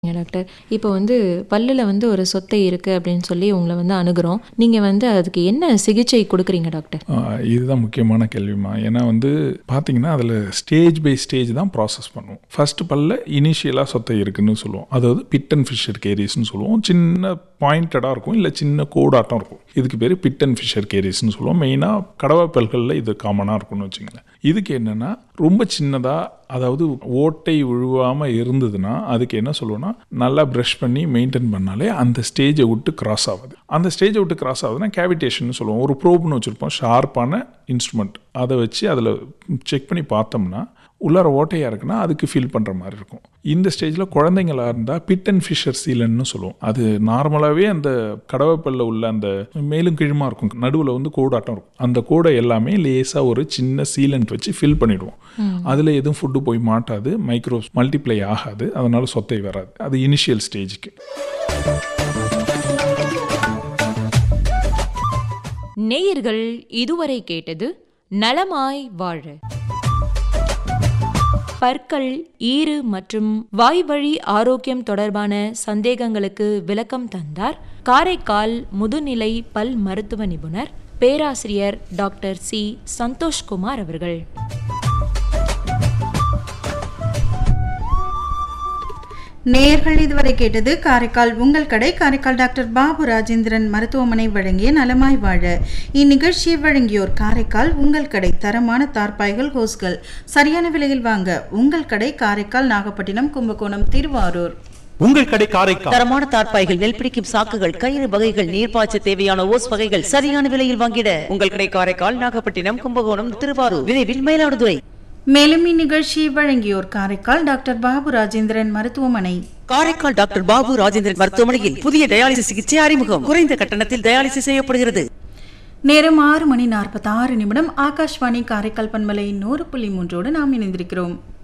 சரிங்க டாக்டர். இப்போ வந்து பல்லுல வந்து ஒரு சொத்தை இருக்கு அப்படின்னு சொல்லி உங்கள வந்து அணுகுறோம். நீங்க வந்து அதுக்கு என்ன சிகிச்சை குடுக்குறீங்க டாக்டர்? ஆ, இதுதான் முக்கியமான கேள்விம்மா. ஏன்னா வந்து பார்த்தீங்கன்னா, அதில ஸ்டேஜ் பை ஸ்டேஜ் தான் ப்ராசஸ் பண்ணுவோம். ஃபர்ஸ்ட் பல்ல இனிஷியலா சொத்தை இருக்குன்னு சொல்லுவோம். அதாவது பிட் அண்ட் ஃபிஷர் கேரிஸ்ன்னு சொல்லுவோம். சின்ன பாயிண்டடா இருக்கும். இல்ல சின்ன கோடாட்டம் இருக்கும். இதுக்கு பேரு பிட் அண்ட் ஃபிஷர் கேரிஸ்ன்னு சொல்லுவோம். மெயினா கடவா பல்கள்ல இது காமனா இருக்கும்னு வச்சுக்கங்களேன். இதுக்கு என்னன்னா, ரொம்ப சின்னதா அதாவது ஓட்டை விழுவாம இருந்ததுன்னா, அதுக்கு என்ன சொல்லுவோம்னா, நல்லா பிரஷ் பண்ணி மெயின்டெயின் பண்ணாலே அந்த ஸ்டேஜ விட்டு கிராஸ் ஆவாது. அந்த ஸ்டேஜ விட்டு கிராஸ் ஆகுதுன்னா கேவிடேஷன்னு சொல்லுவோம். ஒரு ப்ரோப்னு வச்சிருப்போம். ஷார்ப்பான இன்ஸ்ட்ருமெண்ட். அத வச்சு அதில செக் பண்ணி பார்த்தோம்னா, உள்ளார ஓட்டையா இருக்குன்னா, அதுக்கு ஃபில் பண்ற மாரி இருக்கும். இந்த ஸ்டேஜ்ல குழந்தைங்களா இருந்தா பிட் அண்ட் ஃபிஷர் சீலன்னு சொல்லுவோம். அது நார்மலாவே அந்த கடவா பல்ல உள்ள அந்த மேலும் கீழுமா இருக்கும். நடுவுல வந்து கோடாட்டம் இருக்கும். அந்த கோட எல்லாமே லேசா ஒரு சின்ன சீலண்ட் வச்சு ஃபில் பண்ணிடுவோம். அதில எதுவும் ஃபுட் போய் மாட்டாது. மைக்ரோஸ் மல்டிப்ளை ஆகாது. அதனால சொத்தை வராது. அது இனிஷியல் ஸ்டேஜ்க்கு. நேயர்கள் இதுவரை கேட்டது நலமாய் வாழ பற்கள் ஈறு மற்றும் வாய்வழி ஆரோக்கியம் தொடர்பான சந்தேகங்களுக்கு விளக்கம் தந்தார் காரைக்கால் முதுநிலை பல் மருத்துவ நிபுணர் பேராசிரியர் டாக்டர் சி சந்தோஷ்குமார் அவர்கள் நேயர்கள் இதுவரை கேட்டது காரைக்கால் உங்கள் கடை காரைக்கால் டாக்டர் பாபு ராஜேந்திரன் மருத்துவமனை வழங்கிய நலமாய் வாழ இந்நிகழ்ச்சியை வழங்கியோர் காரைக்கால் உங்கள் கடை தரமான தார்பாய்கள் ஹோஸ்கள் சரியான விலையில் வாங்க உங்கள் கடை காரைக்கால் நாகப்பட்டினம் கும்பகோணம் திருவாரூர் உங்கள் கடை காரைக்கால் தரமான தார்ப்பாய்கள் நெல் பிடிக்கும் சாக்குகள் கயிறு வகைகள் நீர்ப்பாய்ச்ச தேவையான ஓஸ் வகைகள் சரியான விலையில் வாங்கிட உங்கள் கடை காரைக்கால் நாகப்பட்டினம் கும்பகோணம் திருவாரூர் விரைவில் மயிலாடுதுறை மேலும் இந்நிகழ்ச்சியை வழங்கியோர் காரைக்கால் டாக்டர் பாபு ராஜேந்திரன் மருத்துவமனை காரைக்கால் டாக்டர் பாபு ராஜேந்திரன் மருத்துவமனையில் புதிய டயாலிசிஸ் சிகிச்சை அறிமுகம் குறைந்த கட்டணத்தில் டயாலிசிஸ் செய்யப்படுகிறது நேரம் ஆறு மணி நாற்பத்தி ஆறு நிமிடம் ஆகாஷ்வாணி காரைக்கால் பண்பலை நூறு புள்ளி மூன்றோடு நாம் இணைந்திருக்கிறோம்